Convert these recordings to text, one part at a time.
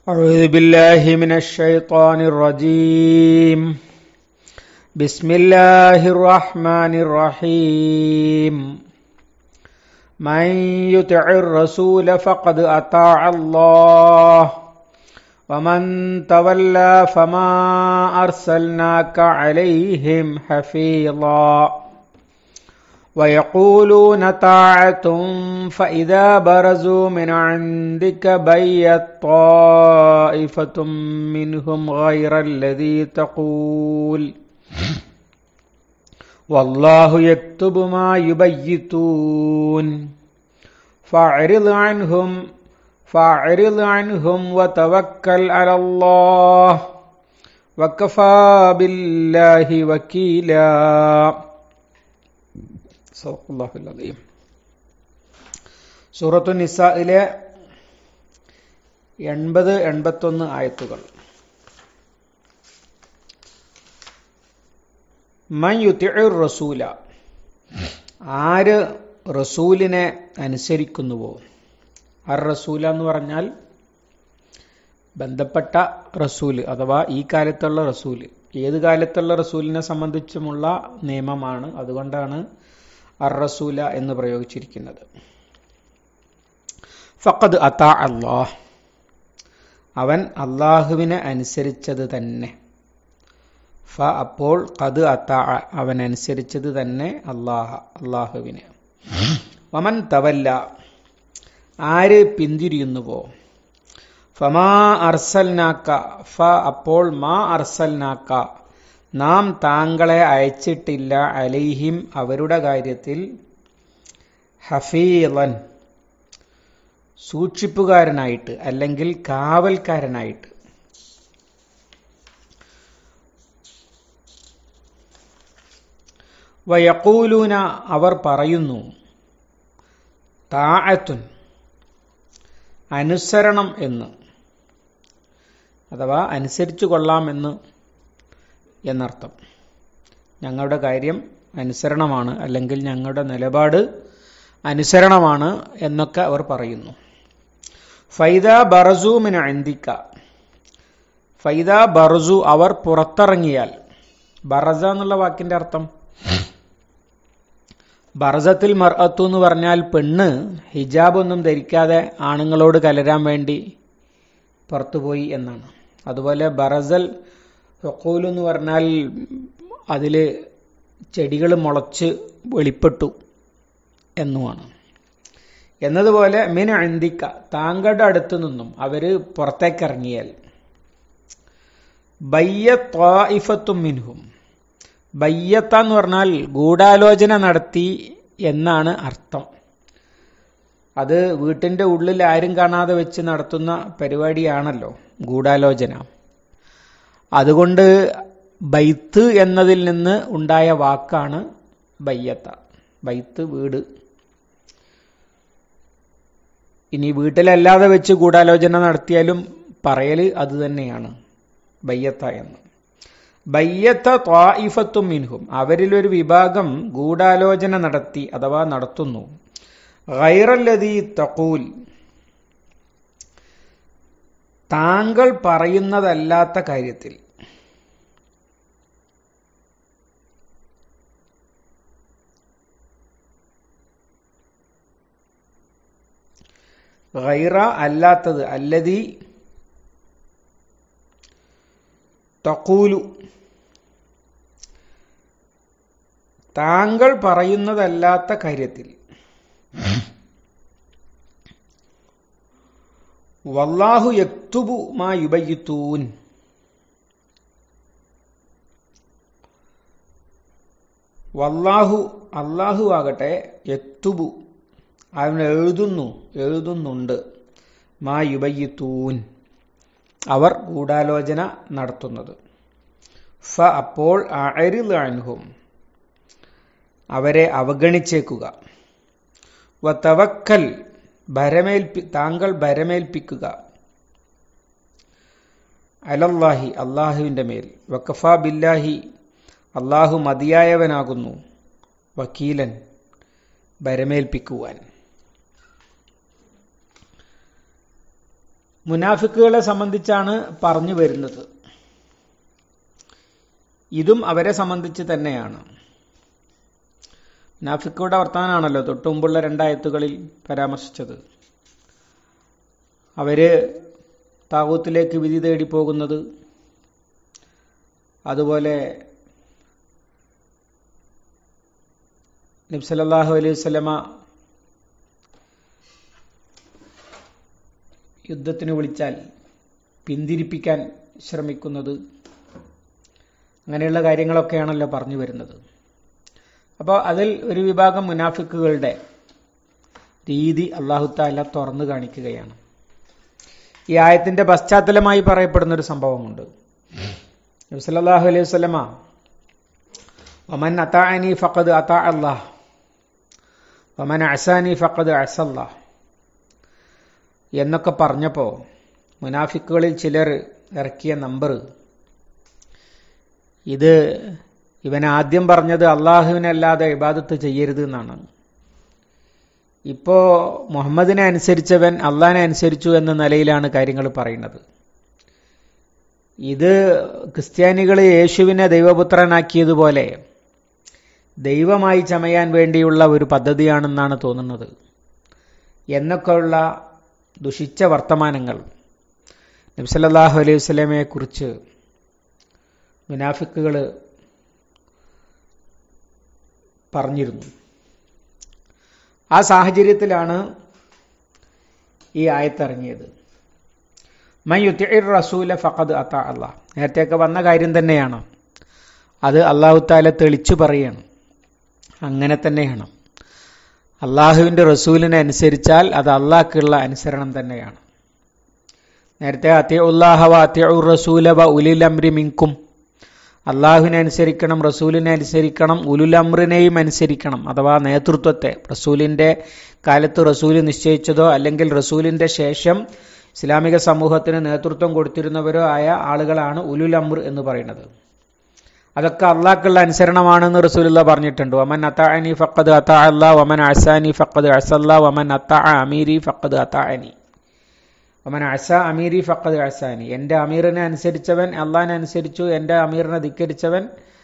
أعوذ بالله من الشيطان الرجيم بسم الله الرحمن الرحيم من يطع الرسول فقد أطاع الله ومن تولى فما أرسلناك عليهم حفيظا ويقولون طاعة فإذا برزوا من عندك بيت طائفة منهم غير الذي تقول والله يكتب ما يبيتون فاعرض عنهم فاعرض عنهم وتوكل على الله وكفى بالله وكيلا സൗഖുല്ലാഹുല്ലീം സൂറത്തു നിസയിലെ എൺപത് എൺപത്തൊന്ന് ആയത്തുകൾ മൻ യുത്തിഉർ റസൂല ആര് റസൂലിനെ അനുസരിക്കുന്നുവോ അർ റസൂല എന്ന് പറഞ്ഞാൽ ബന്ധപ്പെട്ട റസൂല് അഥവാ ഈ കാലത്തുള്ള റസൂല് ഏത് കാലത്തുള്ള റസൂലിനെ സംബന്ധിച്ചുമുള്ള നിയമമാണ് അതുകൊണ്ടാണ് അർ റസൂല എന്ന് പ്രയോഗിച്ചിരിക്കുന്നത് ഫഖദ് അതാ അള്ളാഹ് അവൻ അള്ളാഹുവിനെ അനുസരിച്ചത് തന്നെ ഫ അപ്പോൾ കത് അത്താ അവൻ അനുസരിച്ചത് തന്നെ അള്ളാഹ അള്ളാഹുവിനെ വമൻ തവല്ല ആര് പിന്തിരിയുന്നുവോ ഫമാ അർസൽനാക്ക ഫ അപ്പോൾ മാ അർസൽനാക്ക നാം താങ്കളെ അയച്ചിട്ടില്ല അലൈഹിം അവരുടെ കാര്യത്തിൽ ഹഫീലൻ സൂക്ഷിപ്പുകാരനായിട്ട് അല്ലെങ്കിൽ കാവൽക്കാരനായിട്ട് വയക്കൂലൂന അവർ പറയുന്നു താഴത്തുൻ അനുസരണം എന്ന് അഥവാ അനുസരിച്ചു കൊള്ളാമെന്ന് എന്നർത്ഥം ഞങ്ങളുടെ കാര്യം അനുസരണമാണ് അല്ലെങ്കിൽ ഞങ്ങളുടെ നിലപാട് അനുസരണമാണ് എന്നൊക്കെ അവർ പറയുന്നു ഫൈദ ബറസു മിൻ അന്തിക്ക ഫൈദ ബറസു അവർ പുറത്തിറങ്ങിയാൽ ബറസ എന്നുള്ള വാക്കിന്റെ അർത്ഥം ബറസത്തിൽ മർഅത്തു എന്ന് പറഞ്ഞാൽ പെണ്ണ് ഹിജാബ് ഒന്നും ധരിക്കാതെ ആണുങ്ങളോട് കലരാൻ വേണ്ടി പുറത്തുപോയി എന്നാണ് അതുപോലെ ബറസൽ ഹൊക്കൂൽ എന്ന് പറഞ്ഞാൽ അതിൽ ചെടികൾ മുളച്ച് വെളിപ്പെട്ടു എന്നുമാണ് എന്നതുപോലെ മിൻ അന്തിക്ക താങ്കളുടെ അടുത്തു നിന്നും അവര് പുറത്തേക്കിറങ്ങിയാൽ ബയ്യ ത്വായിഫത്തും മിൻഹും ബയ്യത്ത എന്ന് പറഞ്ഞാൽ ഗൂഢാലോചന നടത്തി എന്നാണ് അർത്ഥം അത് വീട്ടിന്റെ ഉള്ളിൽ ആരും കാണാതെ വെച്ച് നടത്തുന്ന പരിപാടിയാണല്ലോ ഗൂഢാലോചന അതുകൊണ്ട് ബൈത്ത് എന്നതിൽ നിന്ന് ഉണ്ടായ വാക്കാണ് ബയ്യത്ത ബൈത്ത് വീട് ഇനി വീട്ടിലല്ലാതെ വെച്ച് ഗൂഢാലോചന നടത്തിയാലും പറയല് അത് തന്നെയാണ് ബയ്യത്ത എന്ന് ബയ്യത്ത ത്വായിഫത്തും മിൻഹും അവരിലൊരു വിഭാഗം ഗൂഢാലോചന നടത്തി അഥവാ നടത്തുന്നു ഗൈറല്ലതി തഖൂൽ താങ്കൾ പറയുന്നതല്ലാത്ത കാര്യത്തിൽ ഗൈറ അല്ലാത്തത് അല്ലതി തക്കൂലു താങ്കൾ പറയുന്നതല്ലാത്ത കാര്യത്തിൽ വല്ലാഹു യക്തുബു മാ യുബയ്യത്തൂൻ വല്ലാഹു അള്ളാഹു ആകട്ടെ യക്തുബു അവൻ എഴുതുന്നു എഴുതുന്നുണ്ട് മാ യുബയ്യത്തൂൻ അവർ ഗൂഢാലോചന നടത്തുന്നത് ഫ അപ്പോൾ അരിലാൻഹും അവരെ അവഗണിച്ചേക്കുക വ തവക്കൽ ഭരമേൽപ്പി താങ്കൾ ഭരമേൽപ്പിക്കുക അലല്ലാഹി അള്ളാഹുവിൻ്റെ മേൽ വക്കഫ ബില്ലാഹി അള്ളാഹു മതിയായവനാകുന്നു വക്കീലൻ ഭരമേൽപ്പിക്കുവാൻ മുനാഫിക്കുകളെ സംബന്ധിച്ചാണ് പറഞ്ഞു വരുന്നത് ഇതും അവരെ സംബന്ധിച്ച് തന്നെയാണ് മുനാഫിക്കുകളുടെ വർത്തമാനാണല്ലോ തൊട്ടു മുമ്പുള്ള രണ്ടായത്തുകളിൽ പരാമർശിച്ചത് അവര് താകൂത്തിലേക്ക് വിധി തേടി പോകുന്നത് അതുപോലെ നബ്സലല്ലാഹു അലൈഹി വസല്ലമ യുദ്ധത്തിന് വിളിച്ചാൽ പിന്തിരിപ്പിക്കാൻ ശ്രമിക്കുന്നത് അങ്ങനെയുള്ള കാര്യങ്ങളൊക്കെയാണല്ലോ പറഞ്ഞു വരുന്നത് അപ്പോൾ അതിൽ ഒരു വിഭാഗം മുനാഫിക്കുകളുടെ രീതി അള്ളാഹുത്താല തുറന്നു കാണിക്കുകയാണ് ഈ ആയത്തിന്റെ പശ്ചാത്തലമായി പറയപ്പെടുന്ന ഒരു സംഭവമുണ്ട് നബ്സല്ലാഹു അലൈഹി വസ്ലമ വമൻ അതാനി ഫഖദ് അതാ അള്ളാഹ് വമൻ അസാനി ഫഖദ് അസല്ലാഹ് എന്നൊക്കെ പറഞ്ഞപ്പോൾ മുനാഫിക്കുകളിൽ ചിലർ ഇറക്കിയ നമ്പർ ഇത് ഇവൻ ആദ്യം പറഞ്ഞത് അള്ളാഹുവിനല്ലാതെ ഇബാദത്ത് ചെയ്യരുത് എന്നാണ് ഇപ്പോ മുഹമ്മദിനെ അനുസരിച്ചവൻ അള്ളാഹിനെ അനുസരിച്ചു എന്ന നിലയിലാണ് കാര്യങ്ങൾ പറയുന്നത് ഇത് ക്രിസ്ത്യാനികൾ യേശുവിനെ ദൈവപുത്രനാക്കിയതുപോലെ ദൈവമായി ചമയാൻ വേണ്ടിയുള്ള ഒരു പദ്ധതിയാണെന്നാണ് തോന്നുന്നത് എന്നൊക്കെയുള്ള ദുഷിച്ച വർത്തമാനങ്ങൾ നബ്സല്ലാഹു അലൈഹി വസ്ലമയെ കുറിച്ച് മുനാഫിക്കുകൾ പറഞ്ഞിരുന്നു ആ സാഹചര്യത്തിലാണ് ഈ ആയത്തിറങ്ങിയത് മൈ യുത്തിർ റസൂല ഫഖദ് അത്ത അള്ളാഹ് നേരത്തെയൊക്കെ വന്ന കാര്യം തന്നെയാണ് അത് അള്ളാഹു താല തെളിച്ചു പറയണം അങ്ങനെ തന്നെയാണ് അള്ളാഹുവിൻ്റെ റസൂലിനെ അനുസരിച്ചാൽ അത് അള്ളാഹ്ക്കുള്ള അനുസരണം തന്നെയാണ് നേരത്തെ അത്യ ഉല്ലാഹവ അത്യ റസൂല വ ഉലിൽ അമ്രി മിങ്കും അള്ളാഹുവിനെ അനുസരിക്കണം റസൂലിനെ അനുസരിക്കണം ഉലുൽ അമ്രിനെയും അനുസരിക്കണം അഥവാ നേതൃത്വത്തെ റസൂലിന്റെ കാലത്ത് റസൂൽ നിശ്ചയിച്ചതോ അല്ലെങ്കിൽ റസൂലിന്റെ ശേഷം ഇസ്ലാമിക സമൂഹത്തിന് നേതൃത്വം കൊടുത്തിരുന്നവരോ ആയ ആളുകളാണ് ഉലുൽ അമ്ർ എന്ന് പറയുന്നത് അതൊക്കെ അള്ളാഹ്ക്കുള്ള അനുസരണമാണെന്ന് റസൂലുള്ള പറഞ്ഞിട്ടുണ്ട് വമൻ അത്താഅനി ഫഖദ് അത്താ അല്ലാ വമൻ അസാനി ഫഖദ് അസല്ല വമൻ അത്താ അമീരി ഫഖദ് അത്താഅനി വമൻ അസ അമീരി ഫഖദ് അസാനി എൻ്റെ അമീറിനെ അനുസരിച്ചവൻ അള്ളാഹിനെ അനുസരിച്ചു എൻ്റെ അമീറിനെ ധിക്കരിച്ചവൻ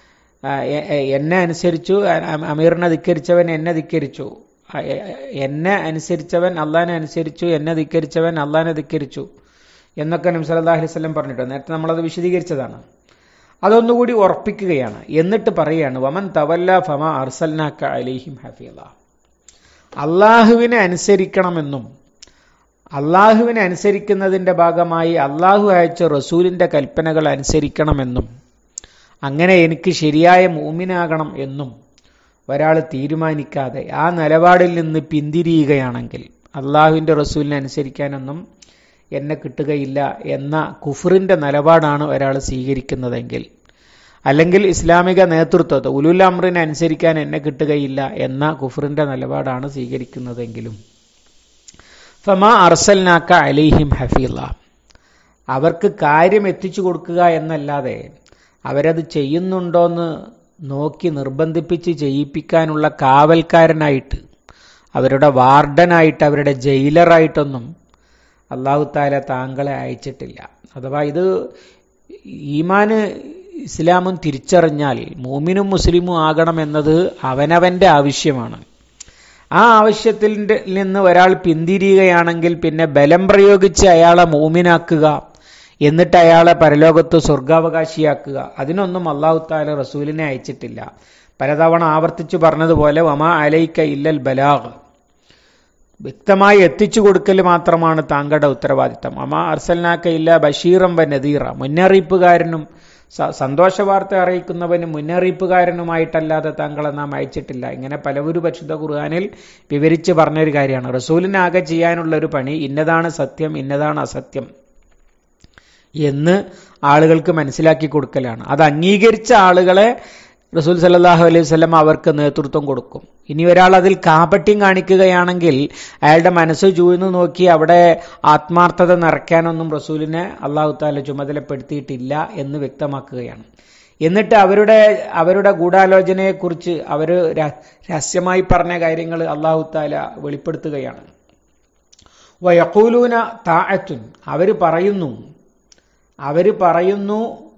എന്നെ അനുസരിച്ചു അമീറിനെ ധിക്കരിച്ചവൻ എന്നെ ധിക്കരിച്ചു എന്നെ അനുസരിച്ചവൻ അള്ളാഹിനെ അനുസരിച്ചു എന്നെ ധിക്കരിച്ചവൻ അള്ളാഹിനെ ധിക്കരിച്ചു എന്നൊക്കെ നബി സല്ലല്ലാഹു അലൈഹി വസല്ലം പറഞ്ഞിട്ടുണ്ട് നേരത്തെ നമ്മളത് വിശദീകരിച്ചതാണ് അതൊന്നുകൂടി ഉറപ്പിക്കുകയാണ് എന്നിട്ട് പറയാണ് വമൻ തവല്ല ഫമ അർസൽനാക്ക അലൈഹിം ഹഫീല അള്ളാഹുവിനെ അനുസരിക്കണമെന്നും അള്ളാഹുവിനെ അനുസരിക്കുന്നതിന്റെ ഭാഗമായി അള്ളാഹു അയച്ച റസൂലിന്റെ കൽപ്പനകൾ അനുസരിക്കണമെന്നും അങ്ങനെ എനിക്ക് ശരിയായ മൂമിനാകണം എന്നും ഒരാൾ തീരുമാനിക്കാതെ ആ നിലപാടിൽ നിന്ന് പിന്തിരിയുകയാണെങ്കിൽ അള്ളാഹുവിന്റെ റസൂലിനെ അനുസരിക്കാനൊന്നും എന്നെ കിട്ടുകയില്ല എന്ന കുഫറിന്റെ നിലപാടാണ് ഒരാൾ സ്വീകരിക്കുന്നതെങ്കിൽ അല്ലെങ്കിൽ ഇസ്ലാമിക നേതൃത്വത്തെ ഉലുൽ അമ്രിനെ അനുസരിക്കാൻ എന്നെ കിട്ടുകയില്ല എന്ന കുഫറിന്റെ നിലപാടാണ് സ്വീകരിക്കുന്നതെങ്കിലും ഫമാ അർസൽനാക്ക അലിഹിം ഹഫീല അവർക്ക് കാര്യം എത്തിച്ചു കൊടുക്കുക എന്നല്ലാതെ അവരത് ചെയ്യുന്നുണ്ടോന്ന് നോക്കി നിർബന്ധിപ്പിച്ച് ചെയ്യിപ്പിക്കാനുള്ള കാവൽക്കാരനായിട്ട് അവരുടെ വാർഡനായിട്ട് അവരുടെ ജയിലറായിട്ടൊന്നും അള്ളാഹു താല താങ്കളെ അയച്ചിട്ടില്ല അഥവാ ഇത് ഈമാന് ഇസ്ലാമും തിരിച്ചറിഞ്ഞാൽ മൂമിനും മുസ്ലിമും ആകണമെന്നത് അവനവന്റെ ആവശ്യമാണ് ആ ആവശ്യത്തിൽ നിന്ന് ഒരാൾ പിന്തിരിയുകയാണെങ്കിൽ പിന്നെ ബലം പ്രയോഗിച്ച് അയാളെ മൂമിനാക്കുക എന്നിട്ട് അയാളെ പരലോകത്ത് സ്വർഗാവകാശിയാക്കുക അതിനൊന്നും അള്ളാഹു താല റസൂലിനെ അയച്ചിട്ടില്ല പലതവണ ആവർത്തിച്ചു പറഞ്ഞതുപോലെ വമാ അലൈക്ക ഇല്ലൽ ബലാഗ് വ്യക്തമായി എത്തിച്ചു കൊടുക്കൽ മാത്രമാണ് താങ്കളുടെ ഉത്തരവാദിത്തം അമാ അർസൽനാക്ക ഇല്ല ബഷീറം വ നദീറ മുന്നറിയിപ്പുകാരനും സന്തോഷ വാർത്ത അറിയിക്കുന്നവനും മുന്നറിയിപ്പുകാരനുമായിട്ടല്ലാതെ താങ്കളെ നാം അയച്ചിട്ടില്ല ഇങ്ങനെ പലവരു പരിശുദ്ധ ഖുർആാനിൽ വിവരിച്ച് പറഞ്ഞൊരു കാര്യമാണ് റസൂലിനാകെ ചെയ്യാനുള്ള ഒരു പണി ഇന്നതാണ് സത്യം ഇന്നതാണ് അസത്യം എന്ന് ആളുകൾക്ക് മനസ്സിലാക്കി കൊടുക്കലാണ് അത് അംഗീകരിച്ച ആളുകളെ റസൂൽ സല്ലാഹു അലൈഹി വസ്ലം അവർക്ക് നേതൃത്വം കൊടുക്കും ഇനി ഒരാൾ അതിൽ കാപട്യം കാണിക്കുകയാണെങ്കിൽ അയാളുടെ മനസ്സ് ചൂഴ്ന്നു നോക്കി അവിടെ ആത്മാർത്ഥത നിറയ്ക്കാനൊന്നും റസൂലിനെ അള്ളാഹു താല ചുമതലപ്പെടുത്തിയിട്ടില്ല എന്ന് വ്യക്തമാക്കുകയാണ് എന്നിട്ട് അവരുടെ അവരുടെ ഗൂഢാലോചനയെക്കുറിച്ച് അവർ രഹസ്യമായി പറഞ്ഞ കാര്യങ്ങൾ അള്ളാഹു താല വെളിപ്പെടുത്തുകയാണ് വയക്കൂലൂന താഴത്തുൻ അവർ പറയുന്നു അവർ പറയുന്നു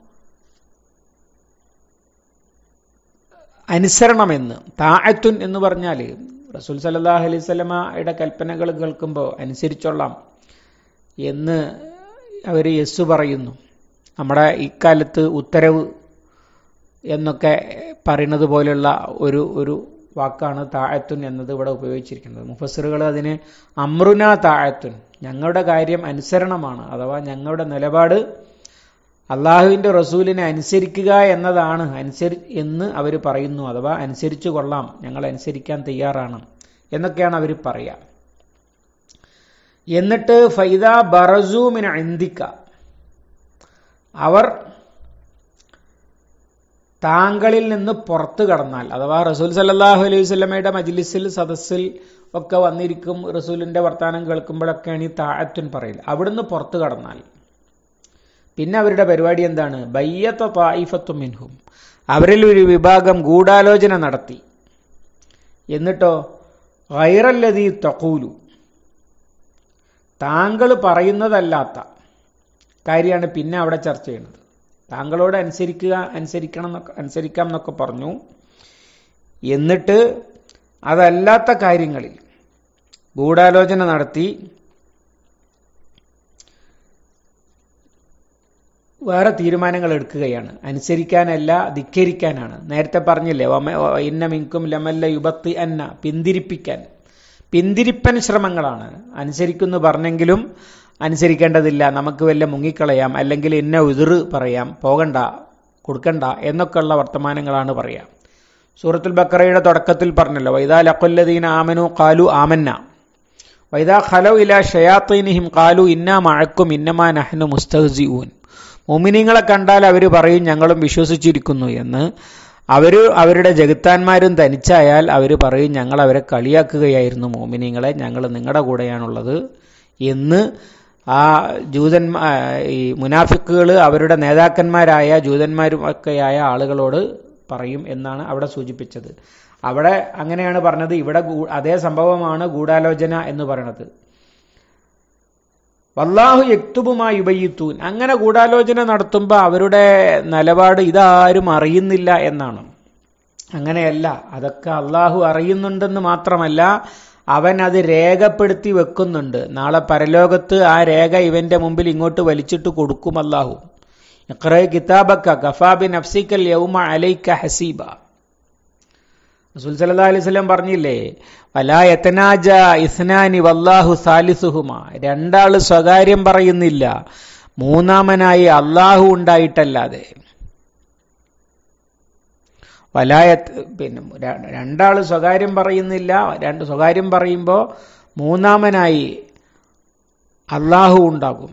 അനുസരണമെന്ന് താഴത്തുൻ എന്ന് പറഞ്ഞാൽ റസൂൽ സല്ലാഹ് അലൈഹി സ്വലമയുടെ കൽപ്പനകൾ കേൾക്കുമ്പോൾ അനുസരിച്ചോളാം എന്ന് അവർ യെസ് പറയുന്നു നമ്മുടെ ഇക്കാലത്ത് ഉത്തരവ് എന്നൊക്കെ പറയുന്നത് പോലെയുള്ള ഒരു ഒരു വാക്കാണ് താഴത്തുൻ എന്നത് ഇവിടെ ഉപയോഗിച്ചിരിക്കുന്നത് മുഫസറുകൾ അതിന് അമ്രുന താഴത്തുൻ ഞങ്ങളുടെ കാര്യം അനുസരണമാണ് അഥവാ ഞങ്ങളുടെ നിലപാട് അള്ളാഹുവിന്റെ റസൂലിനെ അനുസരിക്കുക എന്നതാണ് അനുസരി എന്ന് അവർ പറയുന്നു അഥവാ അനുസരിച്ചു കൊള്ളാം ഞങ്ങൾ അനുസരിക്കാൻ തയ്യാറാണ് എന്നൊക്കെയാണ് അവർ പറയുക എന്നിട്ട് ഫൈദ ബറസൂമിന് അന്തിക്ക അവർ താങ്കളിൽ നിന്ന് പുറത്തു കടന്നാൽ അഥവാ റസൂൽ സല്ലാഹു അലൈഹി സ്വലമയുടെ മജ്ലിസിൽ സദസ്സിൽ ഒക്കെ വന്നിരിക്കും റസൂലിന്റെ വർത്തമാനം കേൾക്കുമ്പോഴൊക്കെയാണ് ഈ താഴത്തുൻ പറയൽ അവിടുന്ന് പുറത്തു കടന്നാൽ പിന്നെ അവരുടെ പരിപാടി എന്താണ് ബയ്യത്ത തായിഫത്തു മിൻഹും അവരിൽ ഒരു വിഭാഗം ഗൂഢാലോചന നടത്തി എന്നിട്ടോ ഗൈറല്ലതീ തക്കൂലു താങ്കൾ പറയുന്നതല്ലാത്ത കാര്യമാണ് പിന്നെ അവിടെ ചർച്ച ചെയ്യുന്നത് താങ്കളോട് അനുസരിക്കുക അനുസരിക്കണം എന്നൊക്കെ അനുസരിക്കാം എന്നൊക്കെ പറഞ്ഞു എന്നിട്ട് അതല്ലാത്ത കാര്യങ്ങളിൽ ഗൂഢാലോചന നടത്തി വേറെ തീരുമാനങ്ങൾ എടുക്കുകയാണ് അനുസരിക്കാനല്ല ധിക്കരിക്കാനാണ് നേരത്തെ പറഞ്ഞില്ലേ ഇന്ന മിങ്കും ലമല്ല യുബത്തി അന്ന പിന്തിരിപ്പിക്കാൻ പിന്തിരിപ്പൻ ശ്രമങ്ങളാണ് അനുസരിക്കുന്നു പറഞ്ഞെങ്കിലും അനുസരിക്കേണ്ടതില്ല നമുക്ക് വല്ല മുങ്ങിക്കളയാം അല്ലെങ്കിൽ ഇന്ന ഉതിറ് പറയാം പോകണ്ട കൊടുക്കണ്ട എന്നൊക്കെയുള്ള വർത്തമാനങ്ങളാണ് പറയാം സൂറത്തുൽ ബക്കറയുടെ തുടക്കത്തിൽ പറഞ്ഞല്ലോ വൈദാ ലഖുല്ലദീന ആമനു കാലു ആമന്ന വൈദാ ഖലൗ ഇല ഷയാത്തീനിഹിം കാലു ഇന്നാ മഴക്കും ഇന്നമാ നഹ്നു മുസ്തഹസിഊൻ മോമിനിങ്ങളെ കണ്ടാൽ അവർ പറയും ഞങ്ങളും വിശ്വസിച്ചിരിക്കുന്നു എന്ന് അവർ അവരുടെ ജഗത്താന്മാരും തനിച്ചായാൽ അവർ പറയും ഞങ്ങൾ അവരെ കളിയാക്കുകയായിരുന്നു മോമിനിങ്ങളെ ഞങ്ങൾ നിങ്ങളുടെ കൂടെയാണുള്ളത് എന്ന് ആ ജൂതന്മാ ഈ മുനാഫിക്കുകൾ അവരുടെ നേതാക്കന്മാരായ ജൂതന്മാരും ഒക്കെയായ ആളുകളോട് പറയും എന്നാണ് അവിടെ സൂചിപ്പിച്ചത് അവിടെ അങ്ങനെയാണ് പറഞ്ഞത് ഇവിടെ അതേ സംഭവമാണ് ഗൂഢാലോചന എന്ന് പറയുന്നത് വല്ലാഹു യക്തുബുമായി ഉപയിത്തൂൻ അങ്ങനെ ഗൂഢാലോചന നടത്തുമ്പോൾ അവരുടെ നിലപാട് ഇതാരും അറിയുന്നില്ല എന്നാണ് അങ്ങനെയല്ല അതൊക്കെ അള്ളാഹു അറിയുന്നുണ്ടെന്ന് മാത്രമല്ല അവൻ അത് രേഖപ്പെടുത്തി വെക്കുന്നുണ്ട് നാളെ പരലോകത്ത് ആ രേഖ ഇവന്റെ മുമ്പിൽ ഇങ്ങോട്ട് വലിച്ചിട്ട് കൊടുക്കും അള്ളാഹു ഇഖ്റ കിതാബക്ക ഗഫാബിൻ അഫ്സിക്കൽ യൗമ അലൈക്ക ഹസീബ റസൂൽ സല്ലല്ലാഹു അലൈഹി വസല്ലം പറഞ്ഞില്ലേ വലാ യതനാജ ഇസ്നാനി വല്ലാഹു സാലിസുഹുമ രണ്ടാള് സ്വകാര്യം പറയുന്നില്ല മൂന്നാമനായി അള്ളാഹു ഉണ്ടായിട്ടല്ലാതെ വലായത്ത് പിന്നെ രണ്ടാള് സ്വകാര്യം പറയുന്നില്ല രണ്ട് സ്വകാര്യം പറയുമ്പോൾ മൂന്നാമനായി അള്ളാഹു ഉണ്ടാകും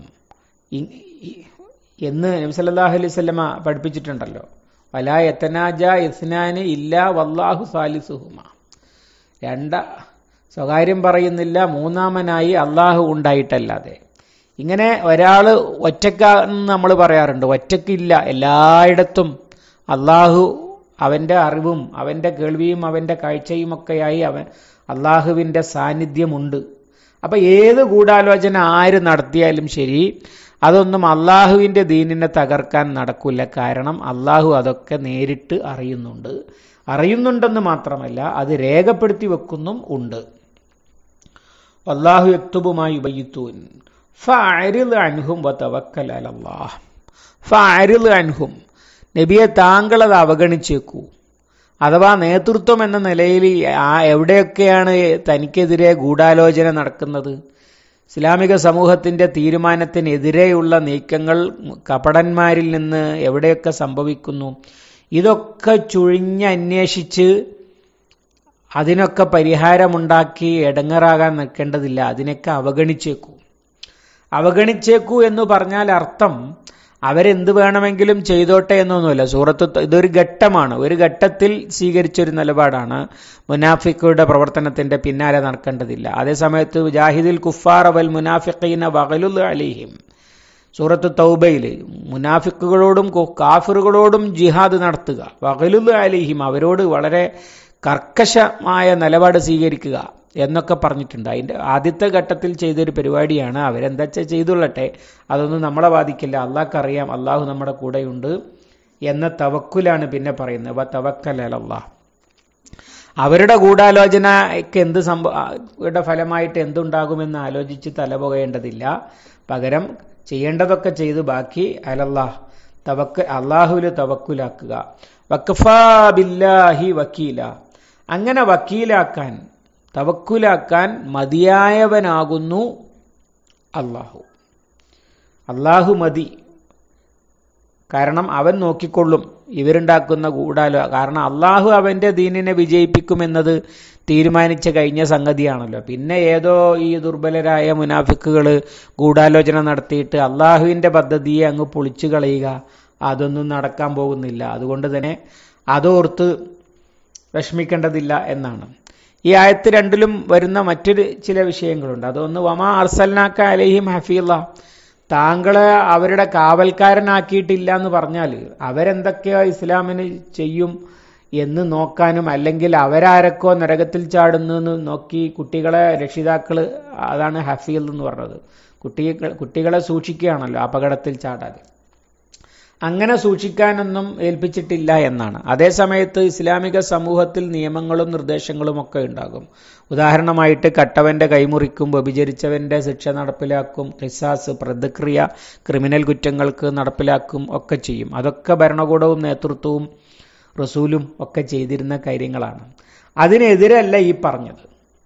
എന്ന് നബിസല്ലാഹു അലൈഹി സ്വലമ പഠിപ്പിച്ചിട്ടുണ്ടല്ലോ വലാ യത്തനാജ ഇസ്നാന് ഇല്ല വല്ലാഹു സാലിസുഹുമ രണ്ട സ്വകാര്യം പറയുന്നില്ല മൂന്നാമനായി അള്ളാഹു ഉണ്ടായിട്ടല്ലാതെ ഇങ്ങനെ ഒരാൾ ഒറ്റക്കാന്ന് നമ്മൾ പറയാറുണ്ട് ഒറ്റക്കില്ല എല്ലായിടത്തും അള്ളാഹു അവന്റെ അറിവും അവന്റെ കേൾവിയും അവന്റെ കാഴ്ചയും ഒക്കെയായി അവൻ അള്ളാഹുവിന്റെ സാന്നിധ്യമുണ്ട് അപ്പൊ ഏത് ഗൂഢാലോചന ആര് നടത്തിയാലും ശരി അതൊന്നും അള്ളാഹുവിന്റെ ദീനിനെ തകർക്കാൻ നടക്കില്ല കാരണം അള്ളാഹു അതൊക്കെ നേരിട്ട് അറിയുന്നുണ്ട് അറിയുന്നുണ്ടെന്ന് മാത്രമല്ല അത് രേഖപ്പെടുത്തി വെക്കുന്നും ഉണ്ട് അള്ളാഹു യക്തുബുമായി ഉപയുത്തൂൻ ഫഅരിൽ അൻഹും വതവക്കൽ അലല്ലാഹ് ഫഅരിൽ അൻഹും നബിയെ താങ്കൾ അത് അവഗണിച്ചേക്കൂ അഥവാ നേതൃത്വം എന്ന നിലയിൽ ആ എവിടെയൊക്കെയാണ് തനിക്കെതിരെ ഗൂഢാലോചന നടക്കുന്നത് ഇസ്ലാമിക സമൂഹത്തിന്റെ തീരുമാനത്തിനെതിരെയുള്ള നീക്കങ്ങൾ കപടന്മാരിൽ നിന്ന് എവിടെയൊക്കെ സംഭവിക്കുന്നു ഇതൊക്കെ ചുഴിഞ്ഞ് അന്വേഷിച്ച് അതിനൊക്കെ പരിഹാരമുണ്ടാക്കി ഇടങ്ങറാകാൻ നിൽക്കേണ്ടതില്ല അതിനൊക്കെ അവഗണിച്ചേക്കൂ അവഗണിച്ചേക്കൂ എന്ന് പറഞ്ഞാൽ അർത്ഥം അവരെന്ത് വേണമെങ്കിലും ചെയ്തോട്ടെ എന്നൊന്നുമില്ല സൂറത്ത് ഇതൊരു ഘട്ടമാണ് ഒരു ഘട്ടത്തിൽ സ്വീകരിച്ചൊരു നിലപാടാണ് മുനാഫിക്കുകളുടെ പ്രവർത്തനത്തിന്റെ പിന്നാലെ നടക്കേണ്ടതില്ല അതേസമയത്ത് ജാഹിദിൽ കുഫാർ അവൽ മുനാഫിഖീന വകലുൽ അലിഹിം സൂറത്ത് തൗബയിൽ മുനാഫിക്കുകളോടും കാഫിറുകളോടും ജിഹാദ് നടത്തുക വകലുൽ അലിഹിം അവരോട് വളരെ കർക്കശമായ നിലപാട് സ്വീകരിക്കുക എന്നൊക്കെ പറഞ്ഞിട്ടുണ്ട് അതിൻ്റെ ആദ്യത്തെ ഘട്ടത്തിൽ ചെയ്തൊരു പരിപാടിയാണ് അവരെന്താ വെച്ചാൽ ചെയ്തുള്ളട്ടെ അതൊന്നും നമ്മളെ ബാധിക്കില്ല അള്ളാഹ്ക്കറിയാം അള്ളാഹു നമ്മുടെ കൂടെയുണ്ട് എന്ന തവക്കുലാണ് പിന്നെ പറയുന്നത് വ തവക്കൽ അലല്ലാഹ് അവരുടെ ഗൂഢാലോചനയ്ക്ക് എന്ത് സംഭവ ഫലമായിട്ട് എന്തുണ്ടാകുമെന്ന് ആലോചിച്ച് തലപുകയേണ്ടതില്ല പകരം ചെയ്യേണ്ടതൊക്കെ ചെയ്ത് ബാക്കി അലല്ലാഹ് തവക്ക് അള്ളാഹുവിൽ തവക്കുലാക്കുക വക്കഫാ ബില്ലാഹി വക്കീല അങ്ങനെ വക്കീലാക്കാൻ തവക്കുലാക്കാൻ മതിയായവനാകുന്നു അള്ളാഹു അള്ളാഹു മതി കാരണം അവൻ നോക്കിക്കൊള്ളും ഇവരുണ്ടാക്കുന്ന ഗൂഢാലോ കാരണം അള്ളാഹു അവന്റെ ദീനിനെ വിജയിപ്പിക്കുമെന്നത് തീരുമാനിച്ച കഴിഞ്ഞ സംഗതിയാണല്ലോ പിന്നെ ഏതോ ഈ ദുർബലരായ മുനാഫിക്കുകൾ ഗൂഢാലോചന നടത്തിയിട്ട് അള്ളാഹുവിന്റെ പദ്ധതിയെ അങ്ങ് പൊളിച്ചു കളയുക അതൊന്നും നടക്കാൻ പോകുന്നില്ല അതുകൊണ്ട് തന്നെ അതോർത്ത് വിഷമിക്കേണ്ടതില്ല എന്നാണ് ഈ ആയത്ത് രണ്ടിലും വരുന്ന മറ്റൊരു ചില വിഷയങ്ങളുണ്ട് അതൊന്ന് വമാ അർസൽനാക്ക അലഹിം ഹഫീല താങ്കളെ അവരുടെ കാവൽക്കാരനാക്കിയിട്ടില്ല എന്ന് പറഞ്ഞാൽ അവരെന്തൊക്കെയോ ഇസ്ലാമിന് ചെയ്യും എന്ന് നോക്കാനും അല്ലെങ്കിൽ അവരാരൊക്കെ നരകത്തിൽ ചാടുന്നു എന്ന് നോക്കി കുട്ടികളെ രക്ഷിതാക്കൾ അതാണ് ഹഫീൽ എന്ന് പറഞ്ഞത് കുട്ടികൾ കുട്ടികളെ സൂക്ഷിക്കുകയാണല്ലോ അപകടത്തിൽ ചാടാതെ അങ്ങനെ സൂക്ഷിക്കാനൊന്നും ഏൽപ്പിച്ചിട്ടില്ല എന്നാണ് അതേസമയത്ത് ഇസ്ലാമിക സമൂഹത്തിൽ നിയമങ്ങളും നിർദ്ദേശങ്ങളും ഒക്കെ ഉണ്ടാകും ഉദാഹരണമായിട്ട് കട്ടവന്റെ കൈമുറിക്കും വ്യഭിചരിച്ചവന്റെ ശിക്ഷ നടപ്പിലാക്കും റിസാസ് പ്രതിക്രിയ ക്രിമിനൽ കുറ്റങ്ങൾക്ക് നടപ്പിലാക്കും ഒക്കെ ചെയ്യും അതൊക്കെ ഭരണകൂടവും നേതൃത്വവും റസൂലും ഒക്കെ ചെയ്തിരുന്ന കാര്യങ്ങളാണ് അതിനെതിരല്ല ഈ പറഞ്ഞത്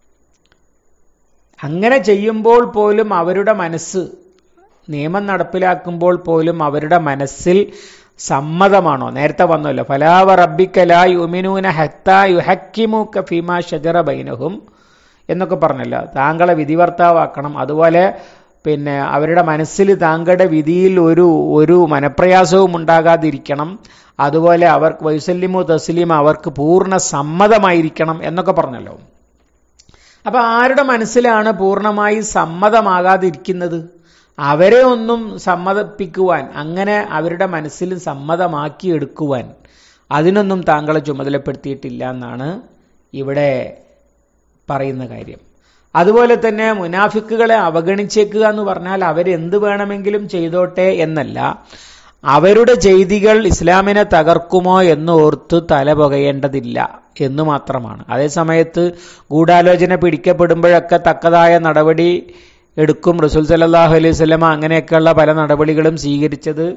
അങ്ങനെ ചെയ്യുമ്പോൾ പോലും അവരുടെ മനസ്സ് നിയമം നടപ്പിലാക്കുമ്പോൾ പോലും അവരുടെ മനസ്സിൽ സമ്മതമാണോ നേരത്തെ വന്നല്ലോ ഫലാവ റബ്ബിക്കലാ യുമിനൂന ഹത്താ യുഹക്കിമുക ഫീമാ ഷജറ ബൈനഹും എന്നൊക്കെ പറഞ്ഞല്ലോ താങ്കളെ വിധിവർത്താവാക്കണം അതുപോലെ പിന്നെ അവരുടെ മനസ്സിൽ താങ്കളുടെ വിധിയിൽ ഒരു ഒരു മനപ്രയാസവും ഉണ്ടാകാതിരിക്കണം അതുപോലെ അവർക്ക് വൈസല്യമോ തസ്ലീം അവർക്ക് പൂർണ്ണ സമ്മതമായിരിക്കണം എന്നൊക്കെ പറഞ്ഞല്ലോ അപ്പൊ ആരുടെ മനസ്സിലാണ് പൂർണ്ണമായി സമ്മതമാകാതിരിക്കുന്നത് അവരെ ഒന്നും സമ്മതിപ്പിക്കുവാൻ അങ്ങനെ അവരുടെ മനസ്സിൽ സമ്മതമാക്കി എടുക്കുവാൻ അതിനൊന്നും താങ്കളെ ചുമതലപ്പെടുത്തിയിട്ടില്ല എന്നാണ് ഇവിടെ പറയുന്ന കാര്യം അതുപോലെ തന്നെ മുനാഫിക്കുകളെ അവഗണിച്ചേക്കുക എന്ന് പറഞ്ഞാൽ അവരെന്ത് വേണമെങ്കിലും ചെയ്തോട്ടെ എന്നല്ല അവരുടെ ചെയ്തികൾ ഇസ്ലാമിനെ തകർക്കുമോ എന്ന് ഓർത്ത് തല പുകയേണ്ടതില്ല എന്ന് മാത്രമാണ് അതേസമയത്ത് ഗൂഢാലോചന പിടിക്കപ്പെടുമ്പോഴൊക്കെ തക്കതായ നടപടി എടുക്കും റസൂൽ സല്ലാഹു അലൈഹി സ്വലമ അങ്ങനെയൊക്കെയുള്ള പല നടപടികളും സ്വീകരിച്ചത്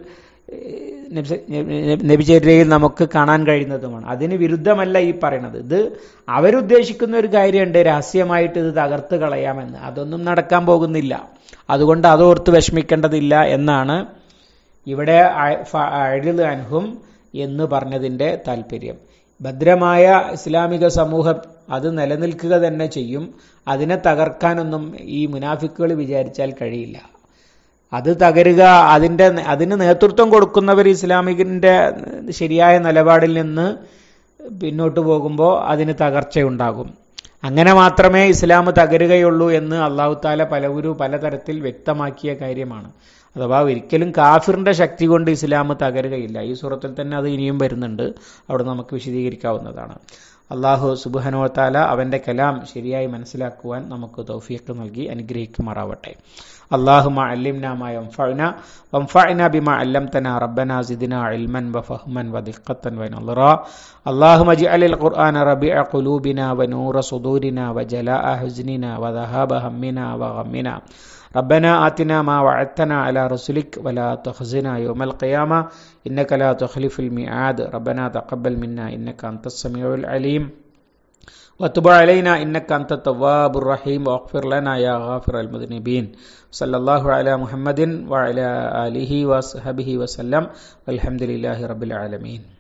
നബിചര്യയിൽ നമുക്ക് കാണാൻ കഴിയുന്നതുമാണ് അതിന് വിരുദ്ധമല്ല ഈ പറയുന്നത് ഇത് അവരുദ്ദേശിക്കുന്ന ഒരു കാര്യമുണ്ട് രഹസ്യമായിട്ട് ഇത് തകർത്ത് കളയാമെന്ന് അതൊന്നും നടക്കാൻ പോകുന്നില്ല അതുകൊണ്ട് അതോർത്ത് വിഷമിക്കേണ്ടതില്ല എന്നാണ് ഇവിടെ അഴിൽ അൻഹും എന്ന് പറഞ്ഞതിൻ്റെ താല്പര്യം ഭദ്രമായ ഇസ്ലാമിക സമൂഹം അത് നിലനിൽക്കുക തന്നെ ചെയ്യും അതിനെ തകർക്കാനൊന്നും ഈ മുനാഫിക്കുകൾ വിചാരിച്ചാൽ കഴിയില്ല അത് തകരുക അതിൻ്റെ അതിന് നേതൃത്വം കൊടുക്കുന്നവർ ഇസ്ലാമികിൻ്റെ ശരിയായ നിലപാടിൽ നിന്ന് പിന്നോട്ട് പോകുമ്പോൾ അതിന് തകർച്ചയുണ്ടാകും അങ്ങനെ മാത്രമേ ഇസ്ലാം തകരുകയുള്ളൂ എന്ന് അള്ളാഹു താല പലവരും പലതരത്തിൽ വ്യക്തമാക്കിയ കാര്യമാണ് അഥവാ ഒരിക്കലും കാഫിറിന്റെ ശക്തി കൊണ്ട് ഇസ്ലാം തകരുകയില്ല ഈ സൂറത്തിൽ തന്നെ അത് ഇനിയും വരുന്നുണ്ട് അവിടെ നമുക്ക് വിശദീകരിക്കാവുന്നതാണ് അള്ളാഹു സുബുഹനോ താല അവന്റെ കലാം ശരിയായി മനസ്സിലാക്കുവാൻ നമുക്ക് തൗഫീഖ് നൽകി അനുഗ്രഹിക്കുമാറാവട്ടെ اللهم علمنا ما ينفعنا وانفعنا بما علمتنا ربنا زدنا علما وفهما ودقة ونظرا اللهم اجعل القرآن ربيع قلوبنا ونور صدورنا وجلاء حزننا وذهاب همنا وغمنا ربنا آتنا ما وعدتنا على رسلك ولا تخزنا يوم القيامة إنك لا تخلف الميعاد ربنا تقبل منا إنك أنت السميع العليم وتب علينا إنك أنت التواب الرحيم واغفر لنا يا غافر المذنبين صلى الله على محمد وعلى آله وصحبه وسلم والحمد لله رب العالمين